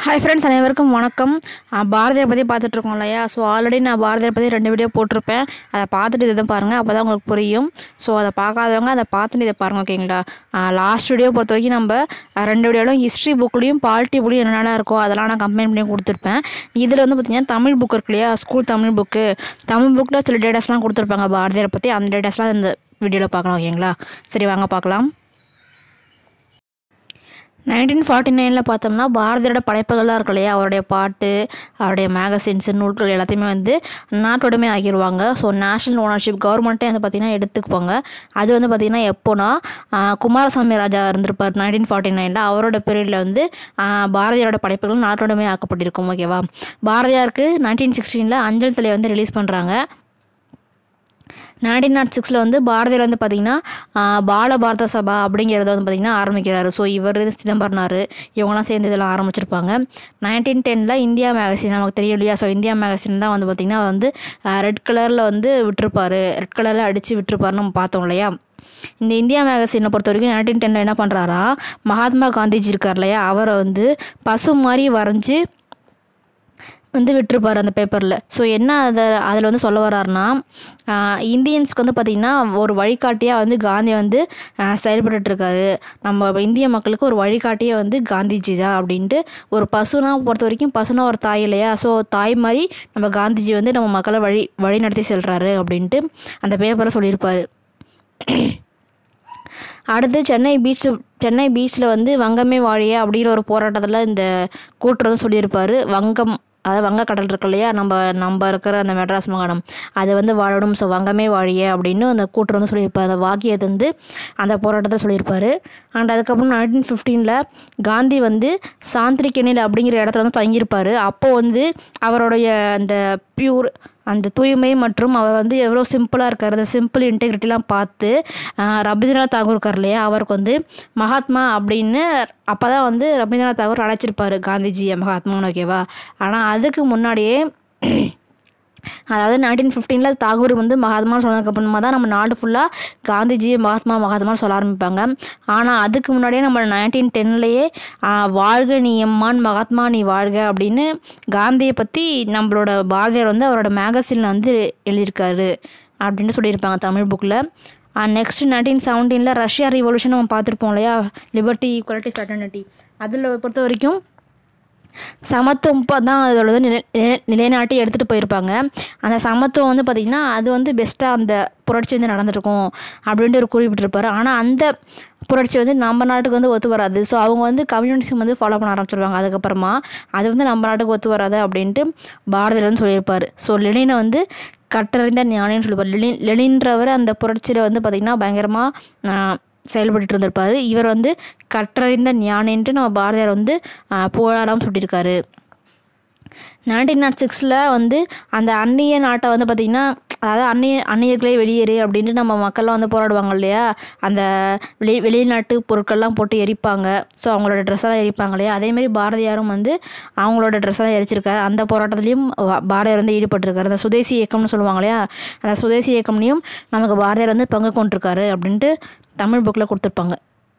hi friends அனைவருக்கும் வணக்கம் ஆஹ் பாரதியார் பற்றி பார்த்துட்ருக்கோம் இல்லையா ஸோ ஆல்ரெடி நான் பாரதியார் பற்றி ரெண்டு வீடியோ போட்டிருப்பேன் அதை பார்த்துட்டு இதை பாருங்கள் அப்போ தான் உங்களுக்கு புரியும் ஸோ அதை பார்க்காதவங்க அதை பார்த்துட்டு இதை பாருங்கள் ஓகேங்களா லாஸ்ட் வீடியோ பொறுத்த வரைக்கும் நம்ம ஆஹ் ரெண்டு வீடியோலும் ஹிஸ்ட்ரி புக்லேயும் பாலிட்டி புக்லேயும் என்னென்ன இருக்கோ அதெல்லாம் நான் கம்பைன் பண்ணி கொடுத்துருப்பேன் இதில் வந்து பார்த்திங்கன்னா தமிழ் புக் இருக்கு இல்லையா ஸ்கூல் தமிழ் புக்கு தமிழ் புக்கில் சில டேட்டாஸ்லாம் கொடுத்துருப்பாங்க பாரதியார் பற்றி அந்த டேட்டாஸ்லாம் இந்த வீடியோவில் பார்க்கலாம் ஓகேங்களா சரி வாங்க பார்க்கலாம் நைன்டீன் ஃபார்ட்டி நைனில் பார்த்தோம்னா பாரதியோட படைப்புகள்லாம் இருக்கு இல்லையா அவருடைய பாட்டு அவருடைய மேகசின்ஸ் நூல்கள் எல்லாத்தையுமே வந்து நாட்டோடமே ஆகிடுவாங்க ஸோ நேஷனல் ஓனர்ஷிப் கவர்மெண்ட்டே வந்து பார்த்திங்கன்னா எடுத்துக்குவாங்க அது வந்து பார்த்திங்கன்னா எப்போனா ஆஹ் குமாரசாமி ராஜா இருந்திருப்பார் நைன்டீன் ஃபார்ட்டி நைனில் அவரோட பீரியடில் வந்து ஆஹ் பாரதியாரோட படைப்புகள் நாட்டோடமே ஆக்கப்பட்டிருக்கும் ஓகேவா பாரதியாருக்கு நைன்டீன் சிக்ஸ்டீனில் அஞ்சல் தலை வந்து ரிலீஸ் பண்ணுறாங்க நைன்டீன் நாட் சிக்ஸில் வந்து பாரதியார் வந்து பார்த்திங்கன்னா ஆஹ் பால பாரத சபா அப்படிங்கிறத வந்து பார்த்திங்கன்னா ஆரம்பிக்கிறாரு ஸோ இவர் சிதம்பரனார் இவங்கெல்லாம் சேர்ந்து இதெல்லாம் ஆரம்பிச்சிருப்பாங்க நைன்டீன் டெனில் இந்தியா மேகசின் நமக்கு தெரியும் இல்லையா ஸோ இந்தியா மேகசின் தான் வந்து பார்த்திங்கன்னா வந்து ரெட் கலரில் வந்து விட்டுருப்பாரு ரெட் கலரில் அடித்து விட்டுருப்பாருன்னு நம்ம பார்த்தோம் இல்லையா இந்த இந்தியா மேகசினை பொறுத்த வரைக்கும் நைன்டீன் டெனில் என்ன பண்ணுறாரா மகாத்மா காந்திஜி இருக்கார் இல்லையா அவரை வந்து பசு மாதிரி வரைஞ்சி வந்து விட்டுருப்பார் அந்த பேப்பரில் ஸோ என்ன அதை அதில் வந்து சொல்ல வர்றாருன்னா ஆஹ் இந்தியன்ஸ்க்கு வந்து பார்த்திங்கன்னா ஒரு வழிகாட்டியாக வந்து காந்தி வந்து ஆஹ் செயல்பட்டுருக்காரு நம்ம இந்திய மக்களுக்கு ஒரு வழிகாட்டியே வந்து காந்திஜி தான் அப்படின்ட்டு ஒரு பசுனா பொறுத்த வரைக்கும் பசுனா ஒரு தாய் இல்லையா ஸோ தாய் மாதிரி நம்ம காந்திஜி வந்து நம்ம மக்களை வழி வழி நடத்தி செல்கிறாரு அப்படின்ட்டு அந்த பேப்பரை சொல்லியிருப்பார் அடுத்து சென்னை பீச் சென்னை பீச்சில் வந்து வங்கமே வாழிய அப்படிங்கிற ஒரு போராட்டத்தில் இந்த கூட்டுறதும் வந்து சொல்லியிருப்பார் வங்கம் அதாவது வங்கக்கடல் இருக்கு இல்லையா நம்ம நம்ம இருக்கிற அந்த மெட்ராஸ் மாகாணம் அது வந்து வாழணும் ஸோ வங்கமே வாழிய அப்படின்னு அந்த கூட்டுறவு வந்து சொல்லியிருப்பார் அந்த வாக்கியத்தை வந்து அந்த போராட்டத்தை சொல்லியிருப்பார் அண்ட் அதுக்கப்புறம் நைன்டீன் ஃபிஃப்டீனில் காந்தி வந்து சாந்திரிக்கெனில் அப்படிங்கிற இடத்துல வந்து தங்கியிருப்பார் அப்போது வந்து அவருடைய அந்த பியூர் அந்த தூய்மை மற்றும் அவர் வந்து எவ்வளோ சிம்பிளாக இருக்கார் அந்த சிம்பிள் இன்டெகிரிட்டிலாம் பார்த்து ஆஹ் ரவீந்திரநாத் தாகூர் இருக்கார் இல்லையா அவருக்கு வந்து மகாத்மா அப்படின்னு அப்போ தான் வந்து ரவீந்திரநாத் தாகூர் அழைச்சிருப்பார் காந்திஜியை மகாத்மான்னு ஓகேவா ஆனால் அதுக்கு முன்னாடியே அதாவது நைன்டீன் ஃபிஃப்டீனில் தாகூர் வந்து மகாத்மான்னு சொன்னதுக்கப்புறமா தான் நம்ம நாடு ஃபுல்லாக காந்திஜி மகாத்மா மகாத்மான்னு சொல்ல ஆரம்பிப்பாங்க ஆனால் அதுக்கு முன்னாடியே நம்ம நைன்டீன் டென்லேயே வாழ்க நீ எம்மான் மகாத்மா நீ வாழ்க அப்படின்னு காந்தியை பற்றி நம்மளோட பாரதியார் வந்து அவரோட மேகசினில் வந்து எழுதியிருக்காரு அப்படின்னு சொல்லியிருப்பாங்க தமிழ் புக்கில் நெக்ஸ்ட் நைன்டீன் செவன்டீனில் ரஷ்யா ரிவல்யூஷன் நம்ம பார்த்துருப்போம் இல்லையா லிபர்ட்டி ஈக்குவாலிட்டி ஃபெட்டர்னிட்டி அதில் பொறுத்த வரைக்கும் சமத்துவம் இப்போ தான் அதோட வந்து நிலை நிலை- நிலைநாட்டி எடுத்துகிட்டு போயிருப்பாங்க அந்த சமத்துவம் வந்து பார்த்திங்கன்னா அது வந்து பெஸ்ட்டாக அந்த புரட்சி வந்து நடந்துருக்கும் அப்படின்ட்டு ஒரு குறிப்பிட்டிருப்பாரு ஆனால் அந்த புரட்சி வந்து நம்ம நாட்டுக்கு வந்து ஒத்து வராது ஸோ அவங்க வந்து கம்யூனிசம் வந்து ஃபாலோ பண்ண ஆரம்பிச்சிருவாங்க அதுக்கப்புறமா அது வந்து நம்ம நாட்டுக்கு ஒத்து வராது அப்படின்ட்டு பாரதியார் வந்து சொல்லியிருப்பார் ஸோ லெனினை வந்து கற்றறிந்த ஞானின்னு சொல்லியிருப்பார் லெனின் லெனின்றவர் அந்த புரட்சியில் வந்து பார்த்திங்கன்னா பயங்கரமாக செயல்பட்டு இருந்திருப்பார் இவர் வந்து கற்றறிந்த ஞானின்ட்டு நம்ம பாரதியார் வந்து ஆஹ், புகழாரம் சுட்டியிருக்காரு நைன்டீன் நாட் சிக்ஸில் வந்து அந்த அந்நிய நாட்டை வந்து பார்த்திங்கன்னா அதாவது அந்நிய அந்நியர்களே வெளியேறு அப்படின்ட்டு நம்ம மக்கள்லாம் வந்து போராடுவாங்க இல்லையா அந்த வெளி வெளிநாட்டு பொருட்கள்லாம் போட்டு எரிப்பாங்க ஸோ அவங்களோட ட்ரெஸ்ஸெல்லாம் எரிப்பாங்க இல்லையா அதேமாரி பாரதியாரும் வந்து அவங்களோட ட்ரெஸ்ஸெல்லாம் எரிச்சிருக்காரு அந்த போராட்டத்துலேயும் வா- பாரதியார் வந்து ஈடுபட்டிருக்காரு அந்த சுதேசி இயக்கம்னு சொல்லுவாங்க இல்லையா அந்த சுதேசி இயக்கம்லேயும் நமக்கு பாரதியார் வந்து பங்கு கொண்டிருக்காரு அப்படின்ட்டு தமிழ் புக்கில் கொடுத்துருப்பாங்க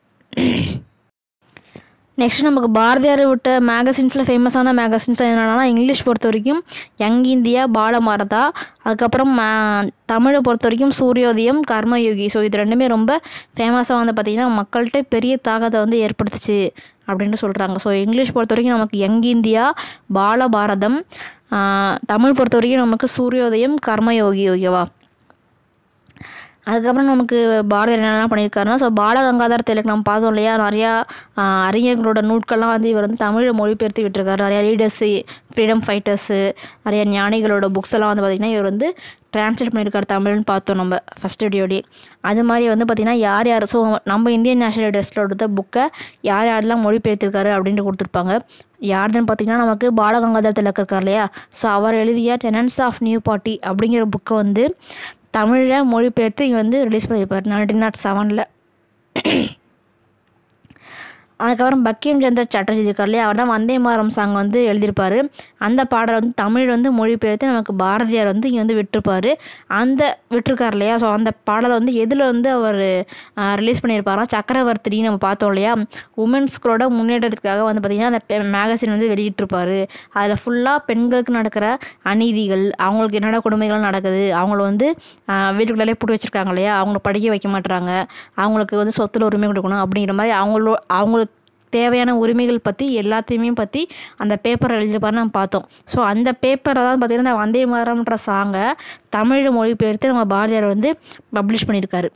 நெக்ஸ்ட் நமக்கு பாரதியார் விட்ட மேகசின்ஸில் ஃபேமஸான மேகசின்ஸ்லாம் என்னென்னா இங்கிலீஷ் பொறுத்த வரைக்கும் யங் இந்தியா பாலமாரதா அதுக்கப்புறம் மா- தமிழை பொறுத்த வரைக்கும் சூரியோதயம் கர்மயோகி ஸோ இது ரெண்டுமே ரொம்ப ஃபேமஸாக வந்து பார்த்திங்கன்னா மக்கள்கிட்ட பெரிய தாக்கத்தை வந்து ஏற்படுத்துச்சு அப்படின்ட்டு சொல்கிறாங்க ஸோ இங்கிலீஷ் பொறுத்த வரைக்கும் நமக்கு யங் இந்தியா பாலபாரதம் ஆஹ் தமிழ் பொறுத்த வரைக்கும் நமக்கு சூரியோதயம் கர்மயோகி ஓகேவா அதுக்கப்புறம் நமக்கு பாரதியார் என்னெல்லாம் பண்ணியிருக்காருன்னா ஸோ பாலகங்காதர் திலக் நம்ம பார்த்தோம் இல்லையா நிறையா ஆஹ், அறிஞர்களோட நூட்கள்லாம் வந்து இவர் வந்து தமிழை மொழிபெயர்த்து விட்டுருக்காரு நிறையா லீடர்ஸு ஃப்ரீடம் ஃபைட்டர்ஸு நிறைய ஞானிகளோட புக்ஸ் எல்லாம் வந்து பார்த்திங்கன்னா இவர் வந்து ட்ரான்ஸ்லேட் பண்ணியிருக்காரு தமிழ்னு பார்த்தோம் நம்ம ஃபஸ்ட் வீடியோடி அது மாதிரி வந்து பார்த்திங்கன்னா யார் யார் ஸோ நம்ம இந்தியன் நேஷனல் லீடர்ஸில் எடுத்த புக்கை யார் யாரெல்லாம் மொழிபெயர்த்திருக்காரு அப்படின்ட்டு கொடுத்துருப்பாங்க யாருதுன்னு பார்த்தீங்கன்னா நமக்கு பாலகங்காதர் திலக் இருக்கார் இல்லையா ஸோ அவர் எழுதிய டெனன்ஸ் ஆஃப் நியூ பார்ட்டி அப்படிங்கிற புக்கை வந்து தமிழில் மொழிபெயர்த்து இங்கே வந்து ரிலீஸ் பண்ணியிருப்பார் நைன்டீன் நாட் செவனில் அதுக்கப்புறம் பக்கிம் சந்திர சாட்டர்ஜி இருக்கார் இல்லையா அவர் தான் வந்தே மாதரம் சாங் வந்து எழுதியிருப்பார் அந்த பாடலை வந்து தமிழ் வந்து மொழிபெயர்த்து நமக்கு பாரதியார் வந்து இங்கே வந்து விட்டிருப்பாரு அந்த விட்டிருக்கார் இல்லையா ஸோ அந்த பாடலை வந்து எதில் வந்து அவர் ரிலீஸ் பண்ணியிருப்பாராம் சக்கரவர்த்தினி நம்ம பார்த்தோம் இல்லையா உமன்ஸ்களோட முன்னேற்றத்துக்காக வந்து பார்த்திங்கன்னா அந்த மேகசின் வந்து வெளியிட்டிருப்பாரு அதில் ஃபுல்லாக பெண்களுக்கு நடக்கிற அநீதிகள் அவங்களுக்கு என்னென்ன கொடுமைகள் நடக்குது அவங்கள வந்து ஆஹ், வீட்டுக்குள்ளே போட்டு வச்சுருக்காங்க இல்லையா அவங்கள படிக்க வைக்க மாட்டுறாங்க அவங்களுக்கு வந்து சொத்துல உரிமை கொடுக்கணும் அப்படிங்கிற மாதிரி அவங்களோ அவங்களுக்கு தேவையான உரிமைகள் பற்றி எல்லாத்தையுமே பற்றி அந்த பேப்பர் எழுதியிருப்பாரு நம்ம பார்த்தோம் ஸோ அந்த பேப்பரை தான் பார்த்திங்கன்னா இந்த வந்தே மாதரம்ன்ற சாங்கை தமிழ் மொழிபெயர்த்து நம்ம பாரதியார் வந்து பப்ளிஷ் பண்ணியிருக்காரு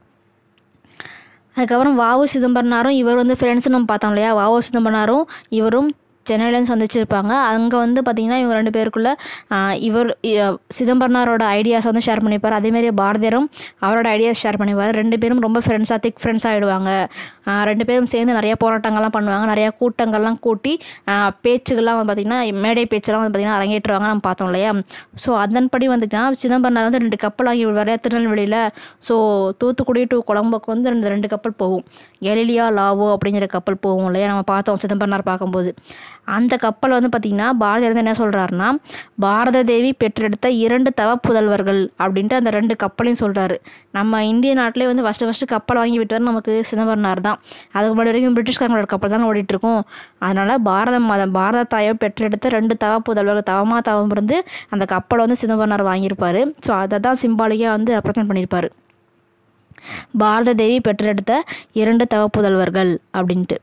அதுக்கப்புறம் வாவு சிதம்பரனாரும் இவர் வந்து ஃப்ரெண்ட்ஸ் நம்ம பார்த்தோம் இல்லையா வாவு சிதம்பரனாரும் இவரும் சென்னையிலேருந்து சந்திச்சிருப்பாங்க அங்கே வந்து பார்த்திங்கன்னா இவங்க ரெண்டு பேருக்குள்ள ஆஹ், இவர் இ- சிதம்பரனாரோட ஐடியாஸ் வந்து ஷேர் பண்ணிப்பார் அதேமாரி பாரதியாரும் அவரோட ஐடியாஸ் ஷேர் பண்ணிப்பார் ரெண்டு பேரும் ரொம்ப ஃப்ரெண்ட்ஸாக திக் ஃப்ரெண்ட்ஸ் ஆகிடுவாங்க ரெண்டு பேரும் சேர்ந்து நிறைய போராட்டங்கள்லாம் பண்ணுவாங்க நிறையா கூட்டங்கள்லாம் கூட்டி ஆஹ், பேச்சுகள்லாம் வந்து பார்த்திங்கன்னா மேடை பேச்செல்லாம் வந்து பார்த்திங்கன்னா அரங்கேற்றுவாங்க நம்ம பார்த்தோம் இல்லையா ஸோ அதன்படி வந்துட்டுனா சிதம்பரனார் வந்து ரெண்டு கப்பல் ஆகி விடுவார் திருநெல்வேலியில் ஸோ தூத்துக்குடி டு கொழம்புக்கு வந்து ரெண்டு ரெண்டு கப்பல் போகும் கெலிலியா லாவோ அப்படிங்கிற கப்பல் போகும் இல்லையா நம்ம பார்த்தோம் சிதம்பரனார் பார்க்கும்போது அந்த கப்பல் வந்து பார்த்திங்கன்னா பாரதியார் வந்து என்ன சொல்கிறாருன்னா பாரத தேவி பெற்றெடுத்த இரண்டு தவ புதல்வர்கள் அப்படின்ட்டு அந்த ரெண்டு கப்பலையும் சொல்கிறாரு நம்ம இந்திய நாட்டிலே வந்து ஃபஸ்ட்டு ஃபஸ்ட்டு கப்பல் வாங்கி விட்டவர் நமக்கு சிதம்பரனார் தான் அதுக்கு முன்னாடி வரைக்கும் பிரிட்டிஷ்காரங்களோட கப்பல் தான் ஓடிட்டு இருக்கோம் அதனால் பாரத மதம் பாரத தாயை பெற்றெடுத்த ரெண்டு தவ புதல்வர்கள் தவமா தவம் இருந்து அந்த கப்பலை வந்து சிதம்பரனார் வாங்கியிருப்பாரு ஸோ அதை தான் சிம்பாலிக்காக வந்து ரெப்ரசன்ட் பண்ணியிருப்பாரு பாரத தேவி பெற்றெடுத்த இரண்டு தவ புதல்வர்கள் அப்படின்ட்டு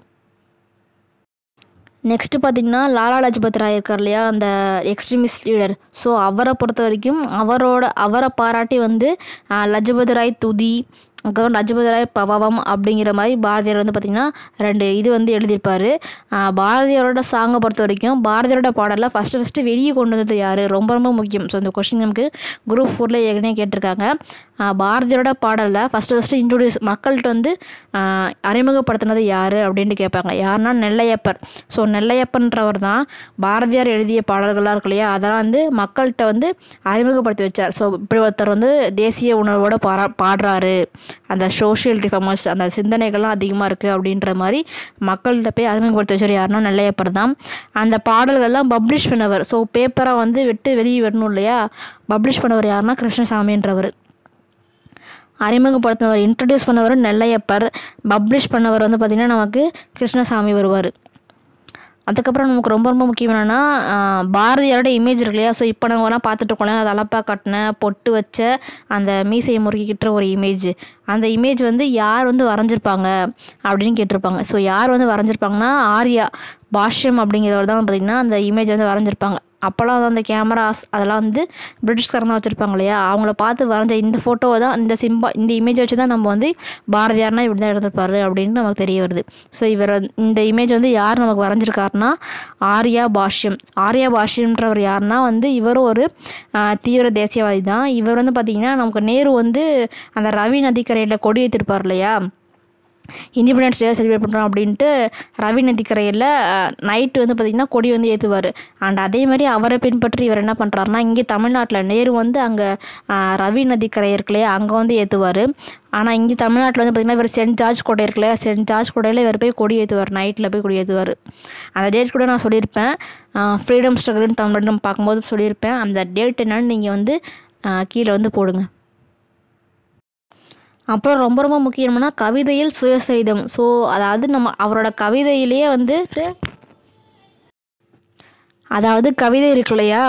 நெக்ஸ்ட்டு பார்த்தீங்கன்னா லாலா லஜ்பத் ராய் இருக்கார் இல்லையா அந்த எக்ஸ்ட்ரீமிஸ்ட் லீடர் ஸோ அவரை பொறுத்த வரைக்கும் அவரோட அவரை பாராட்டி வந்து ஆஹ், லஜபத் ராய் துதி அதுக்கப்புறம் லஜபத் ராய் பிரபாவம் அப்படிங்கிற மாதிரி பாரதியார் வந்து பார்த்திங்கன்னா ரெண்டு இது வந்து எழுதியிருப்பார் பாரதியாரோட சாங்கை பொறுத்த வரைக்கும் பாரதியாரோட பாடலில் ஃபஸ்ட்டு ஃபஸ்ட்டு வெளியே கொண்டு வந்தது யார் ரொம்ப ரொம்ப முக்கியம் ஸோ இந்த கொஸ்டின் நமக்கு குரூப் ஃபோரில் ஏற்கனவே கேட்டிருக்காங்க ஆஹ், பாரதியாரோட பாடலில் ஃபஸ்ட்டு ஃபஸ்ட்டு இன்ட்ரடியூஸ் மக்கள்கிட்ட வந்து ஆஹ், அறிமுகப்படுத்தினது யார் அப்படின்ட்டு கேட்பாங்க யாருன்னா நெல்லையப்பர் ஸோ நெல்லையப்பன்றவர் தான் பாரதியார் எழுதிய பாடல்கள்லாம் இருக்கு இல்லையா அதெல்லாம் வந்து மக்கள்கிட்ட வந்து அறிமுகப்படுத்தி வச்சார் ஸோ இப்படி ஒருத்தர் வந்து தேசிய உணர்வோட பாரா பாடுறாரு அந்த சோஷியல் ரிஃபார்மர்ஸ் அந்த சிந்தனைகள்லாம் அதிகமாக இருக்குது அப்படின்ற மாதிரி மக்கள்கிட்ட போய் அறிமுகப்படுத்தி வச்சார் யாருன்னா நெல்லையப்பர் தான் அந்த பாடல்கள்லாம் பப்ளிஷ் பண்ணவர் ஸோ பேப்பராக வந்து விட்டு வெளியே வரணும் இல்லையா பப்ளிஷ் பண்ணவர் யாருன்னா கிருஷ்ணசாமின்றவர் அறிமுகப்படுத்தினவர் இன்ட்ரடியூஸ் பண்ணவர் நெல்லையப்பர் பப்ளிஷ் பண்ணவர் வந்து பார்த்திங்கன்னா நமக்கு கிருஷ்ணசாமி வருவார் அதுக்கப்புறம் நமக்கு ரொம்ப ரொம்ப முக்கியம் என்னென்னா பாரதியாரோட இமேஜ் இருக்கு இல்லையா ஸோ இப்போ நம்ம வேணால் பார்த்துட்டு இருக்கோம் அது அலப்பா கட்டின பொட்டு வச்ச அந்த மீசையை முறுக்கிக்கிட்ட ஒரு இமேஜ் அந்த இமேஜ் வந்து யார் வந்து வரைஞ்சிருப்பாங்க அப்படின்னு கேட்டிருப்பாங்க ஸோ யார் வந்து வரைஞ்சிருப்பாங்கன்னா ஆர்யா பாஷ்யம் அப்படிங்கிறவர் தான் பார்த்திங்கன்னா அந்த இமேஜ் வந்து வரைஞ்சிருப்பாங்க அப்போல்லாம் வந்து அந்த கேமராஸ் அதெல்லாம் வந்து பிரிட்டிஷ்காரங்க தான் வச்சுருப்பாங்க இல்லையா அவங்கள பார்த்து வரைஞ்ச இந்த ஃபோட்டோவை தான் இந்த சிம்பா இந்த இமேஜ் வச்சு தான் நம்ம வந்து பாரதியார்னா இப்படி தான் எடுத்திருப்பாரு அப்படின்னு நமக்கு தெரிய வருது ஸோ இவர் வந்து- இந்த இமேஜ் வந்து யார் நமக்கு வரைஞ்சிருக்காருன்னா ஆர்யா பாஷ்யம் ஆர்யா பாஷ்யம்ன்றவர் யாருன்னா வந்து இவரும் ஒரு ஆஹ், தீவிர தேசியவாதி தான் இவர் வந்து பார்த்திங்கன்னா நமக்கு நேரு வந்து அந்த ரவி நதிக்கரையில் கொடி ஏற்றிருப்பார் இல்லையா இண்டிபெண்டன்ஸ் டே செலிப்ரேட் பண்ணுறோம் அப்படின்ட்டு ரவி நதிக்கரையில் நைட்டு வந்து பார்த்திங்கன்னா கொடி வந்து ஏற்றுவார் அண்ட் அதே மாதிரி அவரை பின்பற்றி இவர் என்ன பண்ணுறாருனா இங்கே தமிழ்நாட்டில் நேரு வந்து அங்கே ரவி நதிக்கரை இருக்கு இல்லையா அங்கே வந்து ஏற்றுவார் ஆனால் இங்கே தமிழ்நாட்டில் வந்து பார்த்திங்கன்னா இவர் சென்ட் ஜார்ஜ் கோட்டை இருக்கு இல்லையா சென்ட் ஜார்ஜ் கோட்டையில் இவர் போய் கொடி ஏற்றுவார் நைட்டில் போய் கொடி ஏற்றுவார் அந்த டேட் கூட நான் சொல்லியிருப்பேன் ஃப்ரீடம் ஸ்ட்ரகிள்னு தமிழ் நம்ம பார்க்கும்போது சொல்லியிருப்பேன் அந்த டேட் என்னன்னு நீங்கள் வந்து ஆஹ், கீழே வந்து போடுங்க அப்புறம் ரொம்ப ரொம்ப முக்கியம்னா கவிதையில் சுயசரிதம் ஸோ அதாவது நம்ம அவரோட கவிதையிலேயே வந்து அதாவது கவிதை இருக்கு இல்லையா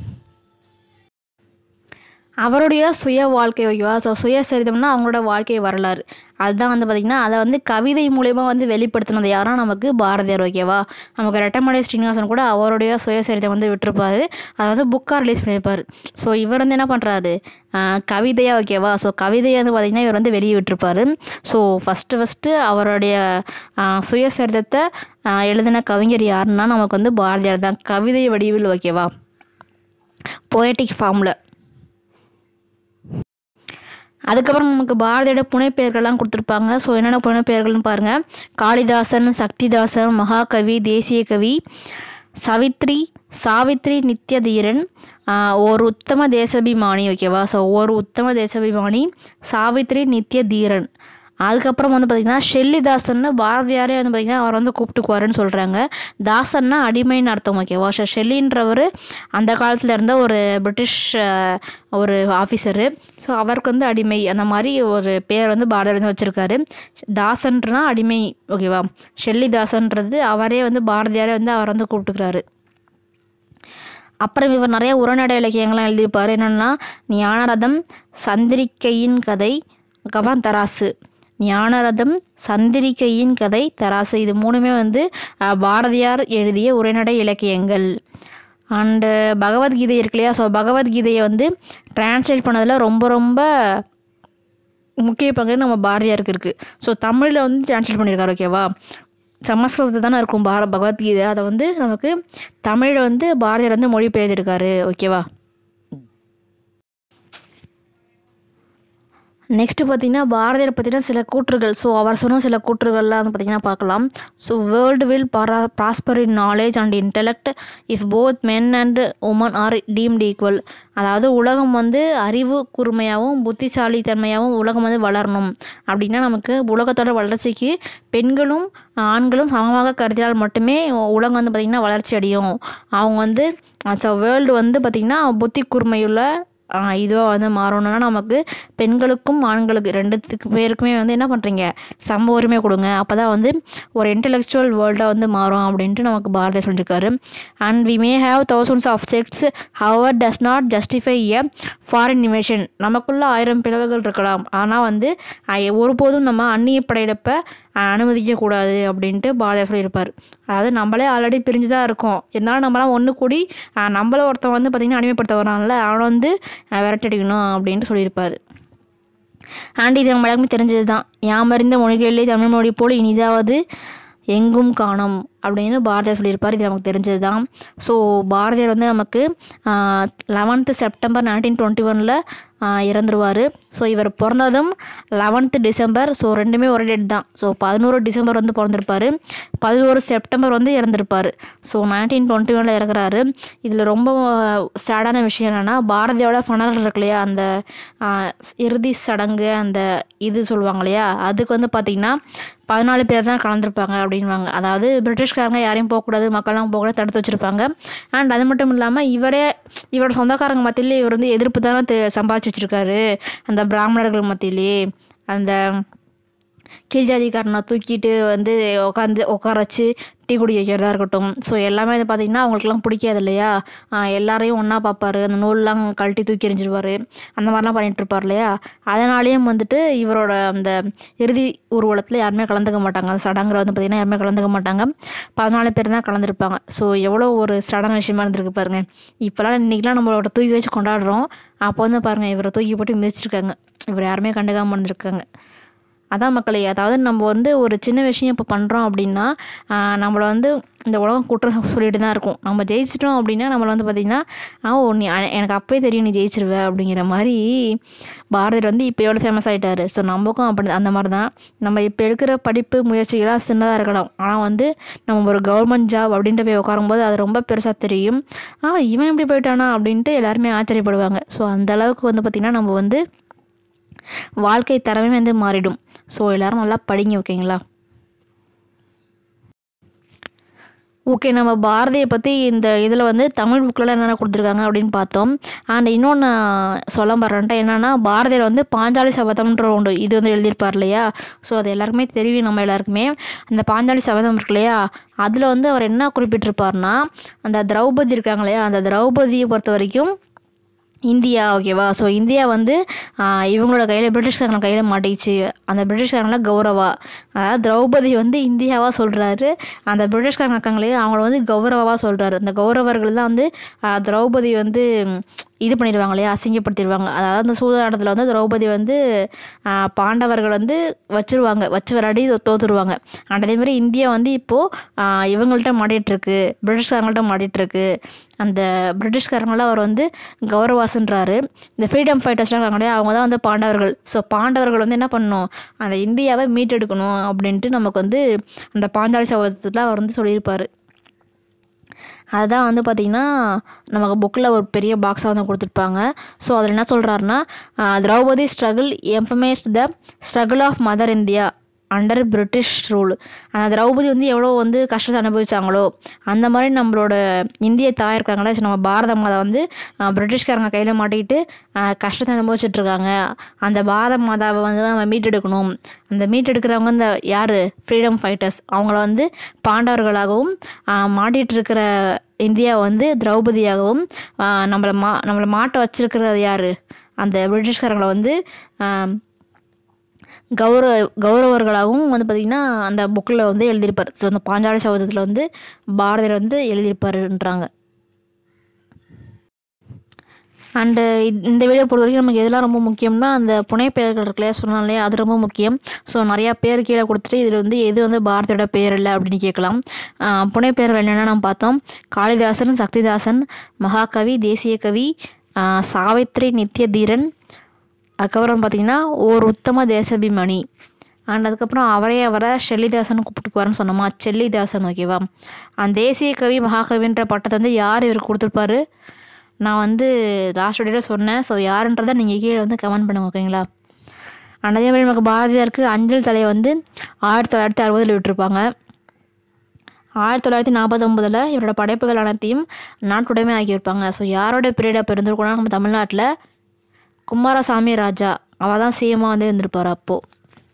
அவருடைய சுய வாழ்க்கை ஓகேவா ஸோ சுயசரிதம்னா அவங்களோட வாழ்க்கை வரலாறு அதுதான் வந்து பார்த்திங்கன்னா அதை வந்து கவிதை மூலயமா வந்து வெளிப்படுத்தினது யாருன்னா நமக்கு பாரதியார் ஓகேவா நமக்கு ரெட்டமடை ஸ்ரீனிவாசன் கூட அவருடைய சுயசரிதம் வந்து விட்டிருப்பாரு அதை வந்து புக்காக ரிலீஸ் பண்ணியிருப்பார் ஸோ இவர் வந்து என்ன பண்ணுறாரு கவிதையாக ஓகேவா ஸோ கவிதையை வந்து பார்த்திங்கன்னா இவர் வந்து வெளியே விட்டிருப்பாரு ஸோ ஃபஸ்ட்டு ஃபஸ்ட்டு அவருடைய ஆஹ், சுயசரிதத்தை ஆஹ், எழுதின கவிஞர் யாருன்னா நமக்கு வந்து பாரதியார் தான் கவிதை வடிவில் ஓகேவா போயட்டிக் ஃபார்மில் அதுக்கப்புறம் நமக்கு பாரதியோட புனைப்பெயர்கள்லாம் கொடுத்துருப்பாங்க ஸோ என்னென்ன புனைப்பெயர்கள்னு பாருங்கள் காளிதாசன் சக்திதாசன் மகாகவி தேசிய கவி சவித்ரி சாவித்ரி நித்யதீரன் ஆஹ், ஒரு உத்தம தேசாபிமானி ஓகேவா ஸோ ஒரு உத்தம தேசாபிமானி சாவித்ரி நித்யதீரன் அதுக்கப்புறம் வந்து பார்த்திங்கன்னா ஷெல்லிதாசன்னு பாரதியாரே வந்து பார்த்திங்கன்னா அவர் வந்து கூப்பிட்டுக்குவாருன்னு சொல்கிறாங்க தாசன்னா அடிமைன்னு அர்த்தம் ஓகேவா ஸோ ஷெல்லின்றவர் அந்த காலத்தில் இருந்த ஒரு பிரிட்டிஷ் அஹ், ஒரு ஆஃபீஸரு ஸோ அவருக்கு வந்து அடிமை அந்த மாதிரி ஒரு பேர் வந்து பாரதியார் வந்து வச்சுருக்காரு தாசன்றனா அடிமை ஓகேவா ஷெல்லிதாசன்றது அவரே வந்து பாரதியாரே வந்து அவர் வந்து கூப்பிட்டுக்கிறாரு அப்புறம் இவர் நிறைய உரைநடை இலக்கியங்கள்லாம் எழுதியிருப்பார் என்னென்னா ஞானரதம் சந்திரிக்கையின் கதை கவன் தராசு ஞானரதம் சந்திரிக்கையின் கதை தராசு இது மூணுமே வந்து அஹ், பாரதியார் எழுதிய உரைநடை இலக்கியங்கள் அண்டு பகவத்கீதை இருக்கு இல்லையா ஸோ பகவத்கீதையை வந்து டிரான்ஸ்லேட் பண்ணதில் ரொம்ப ரொம்ப முக்கிய பங்கு நம்ம பாரதியாருக்கு இருக்குது ஸோ தமிழில் வந்து டிரான்ஸ்லேட் பண்ணியிருக்காரு ஓகேவா சமஸ்கிருதத்தில் தானே இருக்கும் பார பகவத்கீதை அதை வந்து நமக்கு தமிழில் வந்து பாரதியார் வந்து மொழிபெயர்த்திருக்காரு ஓகேவா நெக்ஸ்ட்டு பார்த்தீங்கன்னா பாரதியார் பற்றின சில கூற்றுகள் ஸோ அவர் சொன்ன சில கூற்றுகள்லாம் வந்து பார்த்திங்கன்னா பார்க்கலாம் ஸோ வேர்ல்டு வில் பாரா prosper in knowledge and intellect if both men and women are deemed equal அதாவது உலகம் வந்து அறிவு கூர்மையாகவும் புத்திசாலித்தன்மையாகவும் உலகம் வந்து வளரணும் அப்படின்னா நமக்கு உலகத்தோட வளர்ச்சிக்கு பெண்களும் ஆண்களும் சமமாக கருதினால் மட்டுமே உலகம் வந்து பார்த்திங்கன்னா வளர்ச்சி அடையும் அவங்க வந்து ஸோ வேர்ல்டு வந்து பார்த்திங்கன்னா புத்தி கூர்மையுள்ள இதுவாக வந்து மாறணும்னா நமக்கு பெண்களுக்கும் ஆண்களுக்கு ரெண்டுத்துக்கு பேருக்குமே வந்து என்ன பண்ணுறீங்க சம உரிமை கொடுங்க அப்போ தான் வந்து ஒரு இன்டெலெக்சுவல் வேர்ல்டாக வந்து மாறும் அப்படின்ட்டு நமக்கு பாரதியார் சொல்லியிருக்காரு and we may have thousands of sects our does not justify a foreign invasion நமக்குள்ள ஆயிரம் பிளவுகள் இருக்கலாம் ஆனால் வந்து அஹ், ஒருபோதும் நம்ம அந்நிய படையெடுப்பை அனுமதிக்கக்கூடாது அப்படின்ட்டு பாரதியார் சொல்லியிருப்பார் அதாவது நம்மளே ஆல்ரெடி பிரிஞ்சு தான் இருக்கோம் இருந்தாலும் நம்மளாம் ஒன்று கூடி அஹ், நம்மள ஒருத்தன் வந்து பார்த்திங்கன்னா அடிமைப்படுத்த வரான்ல அவனை வந்து அஹ், விரட்டடிக்கணும் அப்படின்ட்டு சொல்லியிருப்பார் ஆண்டி இது நம்ம எல்லாருக்குமே தெரிஞ்சது தான் யாமறிந்த மொழிகளிலே தமிழ் மொழி போல் இனிதாவது எங்கும் காணோம் அப்படின்னு பாரதியார் சொல்லியிருப்பார் இது நமக்கு தெரிஞ்சது தான் ஸோ பாரதியார் வந்து நமக்கு லெவன்த்து செப்டம்பர் நைன்டீன் டுவெண்ட்டி ஒனில் இறந்துருவார் ஸோ இவர் பிறந்ததும் லெவன்த்து டிசம்பர் ஸோ ரெண்டுமே ஒரே டேட் தான் ஸோ பதினோரு டிசம்பர் வந்து பிறந்திருப்பார் பதினோரு செப்டம்பர் வந்து இறந்திருப்பார் ஸோ நைன்டீன் டுவெண்ட்டி ஒனில் இறக்குறாரு இதில் ரொம்ப சேடான விஷயம் என்னென்னா பாரதியோட ஃபனரல் இருக்கு இல்லையா அந்த ஆஹ், இறுதி சடங்கு அந்த இது சொல்லுவாங்க இல்லையா அதுக்கு வந்து பார்த்திங்கன்னா பதினாலு பேர் தான் கலந்துருப்பாங்க அப்படின்வாங்க அதாவது பிரிட்டிஷ்காரங்க யாரையும் போகக்கூடாது மக்கள்லாம் போகக்கூடாது தடுத்து வச்சுருப்பாங்க அண்ட் அது மட்டும் இல்லாமல் இவரே இவரோட சொந்தக்காரங்க மத்தியிலே இவர் வந்து எதிர்ப்பு தானே தெ- சம்பாதிச்சு வச்சுருக்காரு அந்த பிராமணர்கள் மத்தியிலே அந்த கீழ் ஜாதிக்காரனை தூக்கிட்டு வந்து உட்காந்து உட்கார வச்சு டீ குடி வைக்கிறதா இருக்கட்டும் ஸோ எல்லாமே வந்து பார்த்திங்கன்னா அவங்களுக்குலாம் பிடிக்காது இல்லையா ஆஹ் எல்லாரையும் ஒன்றா பார்ப்பாரு அந்த நூல்லாம் கழட்டி தூக்கி எறிஞ்சிருவார் அந்த மாதிரிலாம் பண்ணிட்டு இருப்பார் இல்லையா அதனாலேயும் வந்துட்டு இவரோட அந்த இறுதி ஊர்வலத்தில் யாருமே கலந்துக்க மாட்டாங்க அந்த சடங்குல வந்து பார்த்திங்கன்னா யாருமே கலந்துக்க மாட்டாங்க பதினாலு பேர் தான் கலந்துருப்பாங்க ஸோ எவ்வளோ ஒரு சடங்கு விஷயமா இருந்திருக்கு பாருங்க இப்போலாம் இன்றைக்கெலாம் நம்மளோட தூக்கி வச்சு கொண்டாடுறோம் அப்போ வந்து பாருங்கள் இவரை தூக்கி போட்டு மிதிச்சிருக்காங்க இவர் யாருமே கண்டுக்காமல் இருந்திருக்காங்க அதான் மக்களே அதாவது நம்ம வந்து ஒரு சின்ன விஷயம் இப்போ பண்ணுறோம் அப்படின்னா ஆஹ் நம்மளை வந்து இந்த உலகம் குற்றம் சொல்லிட்டு தான் இருக்கும் நம்ம ஜெயிச்சிட்டோம் அப்படின்னா நம்மளை வந்து பார்த்திங்கன்னா ஆ ஓ நீ அ- எனக்கு அப்போயே தெரியும் நீ ஜெயிச்சிருவ அப்படிங்கிற மாதிரி பாரதியார் வந்து இப்போ எவ்வளோ ஃபேமஸ் ஆகிட்டாரு ஸோ நமக்கும் அப்படி அந்த மாதிரி தான் நம்ம இப்போ எடுக்கிற படிப்பு முயற்சிகள்லாம் சின்னதாக இருக்கலாம் ஆனால் வந்து நம்ம ஒரு கவர்மெண்ட் ஜாப் அப்படின்ட்டு போய் உட்காரும்போது அது ரொம்ப பெருசாக தெரியும் ஆ இவன் எப்படி போயிட்டானா அப்படின்ட்டு எல்லாருமே ஆச்சரியப்படுவாங்க ஸோ அந்த அளவுக்கு வந்து பார்த்திங்கன்னா நம்ம வந்து வாழ்க்கை தரமே வந்து மாறிடும் ஸோ எல்லாரும் நல்லா படிங்க ஓகேங்களா ஓகே நம்ம பாரதியை பற்றி இந்த இதில் வந்து தமிழ் புக்கில் என்னென்ன கொடுத்துருக்காங்க அப்படின்னு பார்த்தோம் அண்ட் இன்னொன்று சொல்ல போகிறேன்ட்டு என்னென்னா பாரதியார் வந்து பாஞ்சாலி சபதம்ன்ற ஒன்று இது வந்து எழுதியிருப்பார் இல்லையா ஸோ அது எல்லாருக்குமே தெரியும் நம்ம எல்லாருக்குமே அந்த பாஞ்சாலி சபதம் இருக்கு இல்லையா அதில் வந்து அவர் என்ன குறிப்பிட்டிருப்பார்னா அந்த திரௌபதி இருக்காங்க இல்லையா அந்த திரௌபதியை பொறுத்த வரைக்கும் இந்தியா ஓகேவா ஸோ இந்தியா வந்து ஆஹ், இவங்களோட கையில் பிரிட்டிஷ்காரங்க கையில் மாட்டிக்கிச்சு அந்த பிரிட்டிஷ்காரங்கள கௌரவா அதாவது திரௌபதி வந்து இந்தியாவாக சொல்கிறாரு அந்த பிரிட்டிஷ்காரங்க இருக்காங்களே அவங்கள வந்து கௌரவாவாக சொல்கிறாரு அந்த கௌரவர்கள் தான் வந்து ஆஹ், திரௌபதி வந்து ம், இது பண்ணிடுவாங்க இல்லையா அசிங்கப்படுத்திடுவாங்க அதாவது அந்த சூதாட்டத்தில் வந்து திரௌபதி வந்து ஆஹ், பாண்டவர்கள் வந்து வச்சிருவாங்க வச்சு விளையாடி தோ- தோத்துருவாங்க அண்ட் அதே மாதிரி இந்தியா வந்து இப்போது இவங்கள்ட்ட மாட்டிகிட்ருக்கு பிரிட்டிஷ்காரங்கள்ட்ட மாட்டிகிட்ருக்கு அந்த பிரிட்டிஷ்காரங்கள அவர் வந்து கௌரவாசன்றாரு இந்த ஃப்ரீடம் ஃபைட்டர்ஸ்லாம் இருக்காங்க இல்லையா அவங்க தான் வந்து பாண்டவர்கள் ஸோ பாண்டவர்கள் வந்து என்ன பண்ணணும் அந்த இந்தியாவை மீட்டெடுக்கணும் அப்படின்ட்டு நமக்கு வந்து அந்த பாஞ்சாலி சபதத்தில் அவர் வந்து சொல்லியிருப்பார் அதுதான் வந்து பார்த்திங்கன்னா நமக்கு புக்கில் ஒரு பெரிய பாக்ஸாக வந்து கொடுத்துருப்பாங்க ஸோ அதில் என்ன சொல்கிறாருன்னா Draupadi struggle emphasised the struggle of mother India under British rule அந்த திரௌபதி வந்து எவ்வளோ வந்து கஷ்டத்தை அனுபவிச்சாங்களோ அந்த மாதிரி நம்மளோட இந்திய தாய் இருக்காங்களே நம்ம பாரத மாதா வந்து அஹ், பிரிட்டிஷ்காரங்க கையில் மாட்டிக்கிட்டு அஹ், கஷ்டத்தை அனுபவிச்சுட்டு இருக்காங்க அந்த பாரத மாதாவை வந்து நம்ம மீட்டெடுக்கணும் அந்த மீட்டெடுக்கிறவங்க இந்த யார் ஃப்ரீடம் ஃபைட்டர்ஸ் அவங்கள வந்து பாண்டவர்களாகவும் அஹ், மாட்டிகிட்டு இருக்கிற இந்தியா வந்து திரௌபதியாகவும் அஹ், நம்மளை மா நம்மளை மாட்ட வச்சிருக்கிறது யார் அந்த பிரிட்டிஷ்காரங்களை வந்து அஹ், கௌரவ கௌரவர்களாகவும் வந்து பார்த்திங்கன்னா அந்த புக்கில் வந்து எழுதியிருப்பார் ஸோ அந்த பாஞ்சால சபதத்தில் வந்து பாரதியார் வந்து எழுதியிருப்பாருன்றாங்க அண்டு இந்த வீடியோ பொறுத்த வரைக்கும் நமக்கு எதெல்லாம் ரொம்ப முக்கியம்னா அந்த புனைப்பெயர்கள் இருக்குல்லையா சொன்னாலே இல்லையா அது ரொம்ப முக்கியம் ஸோ நிறையா பேர் கீழே கொடுத்துட்டு இதில் வந்து எது வந்து பாரதியோட பேர் இல்லை அப்படின்னு கேட்கலாம் ஆஹ் புனைப்பெயர்கள் என்னென்ன நம்ம பார்த்தோம் காளிதாசன் சக்திதாசன் மகாகவி தேசிய கவி ஆஹ் சாவித்ரி நித்யதீரன் அதுக்கப்புறம் பார்த்தீங்கன்னா ஒரு உத்தம தேசபிமானி அண்ட் அதுக்கப்புறம் அவரே அவரை ஷெல்லிதாசன் கூப்பிட்டுக்குவாருன்னு சொன்னோமா செல்லிதாசன் ஓகேவா அந்த தேசிய கவி மகாகவின்ற பட்டத்தை வந்து யார் இவருக்கு கொடுத்துருப்பாரு நான் வந்து லாஸ்ட் வீடியோவில் சொன்னேன் ஸோ யாருன்றதை நீங்கள் கீழே வந்து கமெண்ட் பண்ணுங்க ஓகேங்களா அண்ட் அதே மாதிரி நமக்கு பாரதியாருக்கு அஞ்சல் தலையை வந்து ஆயிரத்தி தொள்ளாயிரத்தி அறுபதில் விட்டுருப்பாங்க ஆயிரத்தி தொள்ளாயிரத்தி நாற்பத்தொம்பதில் இவரோட படைப்புகள் அனைத்தையும் நாட்டுடைமை ஆக்கியிருப்பாங்க ஸோ யாரோட பீரியட் அப்போ இருந்திருக்கோம்னா நம்ம தமிழ்நாட்டில் குமாரசாமி ராஜா அவள் தான் சிஎம்மாக வந்து இருந்திருப்பார் அப்போது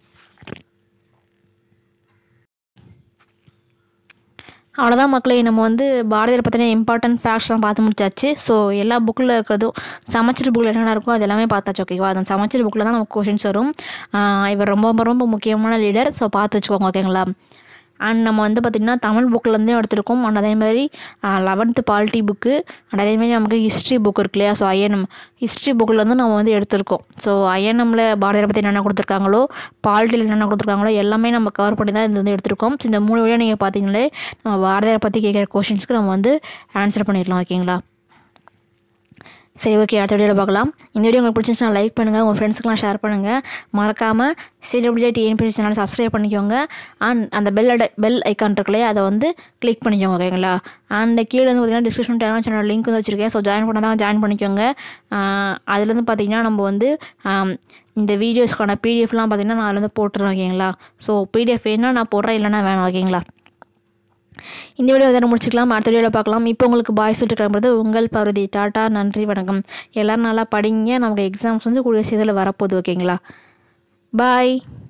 அவ்வளோதான் மக்களே நம்ம வந்து பாரதியார் பற்றின இம்பார்ட்டன்ட் ஃபேக்ட்ஸ்லாம் பார்த்து முடிச்சாச்சு ஸோ எல்லா புக்கில் இருக்கிறதும் சமச்சீர் புக்கில் என்னென்ன இருக்கோ அது எல்லாமே பார்த்தாச்சு ஓகேவா அந்த சமச்சீர் புக்கில் தான் நமக்கு கொஷின்ஸ் வரும் ஆஹ் இவர் ரொம்ப ரொம்ப ரொம்ப முக்கியமான லீடர் ஸோ பார்த்து வச்சுக்கோங்க ஓகேங்களா அண்ட் நம்ம வந்து பார்த்திங்கன்னா தமிழ் புக்கிலேருந்தே எடுத்திருக்கோம் அண்ட் அதே மாதிரி லெவன்த்து பாலிட்டி புக்கு அண்ட் அதே மாதிரி நமக்கு ஹிஸ்ட்ரி புக் இருக்கு இல்லையா ஸோ ஐஎன்எம் ஹிஸ்ட்ரி புக்கிலேருந்து நம்ம வந்து எடுத்திருக்கோம் ஸோ ஐஎன்எம்மில் பாரதியார் பற்றி என்னென்ன கொடுத்துருக்காங்களோ பாலிட்டியில் என்னென்ன கொடுத்துருக்காங்களோ எல்லாமே நம்ம கவர் பண்ணி தான் இது வந்து எடுத்திருக்கோம் ஸோ இந்த மூணு வீடியோ நீங்கள் பார்த்தீங்களே நம்ம பாரதியார் பற்றி கேட்குற கொஷின்ஸ்க்கு நம்ம வந்து ஆன்சர் பண்ணிடலாம் ஓகேங்களா சரி ஓகே அடுத்த வீடியோவில் பார்க்கலாம் இந்த வீடியோ உங்களுக்கு பிடிச்சிருந்துச்சுன்னா லைக் பண்ணுங்கள் உங்கள் ஃப்ரெண்ட்ஸுக்கெலாம் ஷேர் பண்ணுங்கள் மறக்காமல் சிடபிள்யூ டிஎன்பிசி சேனல் சப்ஸ்கிரைப் பண்ணிக்கோங்க அண்ட் அந்த பெல் அட பெல் ஐக்கான் இருக்குல்லையே அதை வந்து கிளிக் பண்ணிக்கோங்க ஓகேங்களா அண்ட் கீழே வந்து பார்த்தீங்கன்னா டிஸ்கிரிப்ஷன் டேலாம் சேனல் லிங்க் வந்து வச்சுருக்கேன் ஸோ ஜாயின் பண்ணால் ஜாயின் பண்ணிக்கோங்க ஆஹ் அதுலேருந்து பார்த்தீங்கன்னா நம்ம வந்து ஆம், இந்த வீடியோஸ்க்கான பிடிஎஃப்லாம் பார்த்தீங்கன்னா நான் அதில் வந்து போட்டுறேன் ஓகேங்களா ஸோ பிடிஎஃப் வேணால் நான் போடுறேன் இல்லைன்னா வேணாம் ஓகேங்களா இந்த வீடியோ வந்து முடிச்சுக்கலாம் அடுத்த வீடியோவில் பார்க்கலாம் இப்போ உங்களுக்கு பாய் சொல்லிட்டு கிளம்புறது உங்கள் பருதி டாட்டா நன்றி வணக்கம் எல்லோரும் நல்லா படிங்க நமக்கு எக்ஸாம்ஸ் வந்து கூடிய சீக்கிரத்தில் வரப்போகுது ஓகேங்களா பாய்